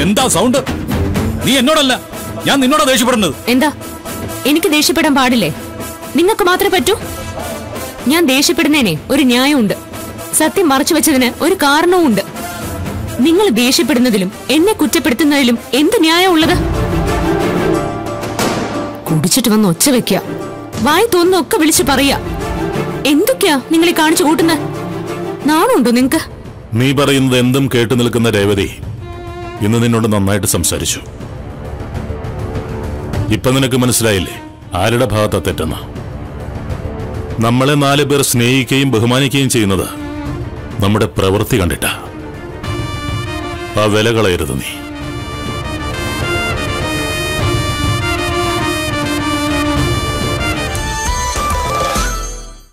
എന്താ സൗണ്ട് നീ എന്നോടല്ല ഞാൻ നിന്നോടാ ദേഷ്യപ്പെടുന്നത് എന്താ എനിക്ക് ദേഷ്യപ്പെടാൻ പാടില്ലേ നിങ്ങൾക്ക് മാത്രമേ പറ്റൂ ഞാൻ ദേഷ്യപ്പെടുന്നതിനെ ഒരു ന്യായമുണ്ട് സത്യം മറച്ചു വെച്ചതിന് ഒരു കാരണവും ഉണ്ട് നിങ്ങൾ ദേഷ്യപ്പെടുന്നതിലും എന്നെ കുറ്റപ്പെടുത്തുന്നതിലും എന്ത് ന്യായം ഉള്ളത് കുടിച്ചിട്ട് വന്ന് ഒച്ച വെക്ക വായി തോന്നുന്നൊക്കെ വിളിച്ചു പറയാ എന്തൊക്കെയാ നിങ്ങൾ ഈ കാണിച്ചു കൂട്ടുന്നത് നാണുണ്ടോ നിങ്ങക്ക് നീ പറയുന്നത് എന്തും കേട്ടു നിൽക്കുന്ന രേവതി ഇന്ന് നിന്നോട് നന്നായിട്ട് സംസാരിച്ചു ഇപ്പൊ നിനക്ക് മനസ്സിലായില്ലേ ആരുടെ ഭാഗത്താ തെറ്റെന്ന് നമ്മളെ നാല് പേർ സ്നേഹിക്കുകയും ബഹുമാനിക്കുകയും ചെയ്യുന്നത് നമ്മുടെ പ്രവൃത്തി കണ്ടിട്ടാ ആ വില കളയരുത് നീ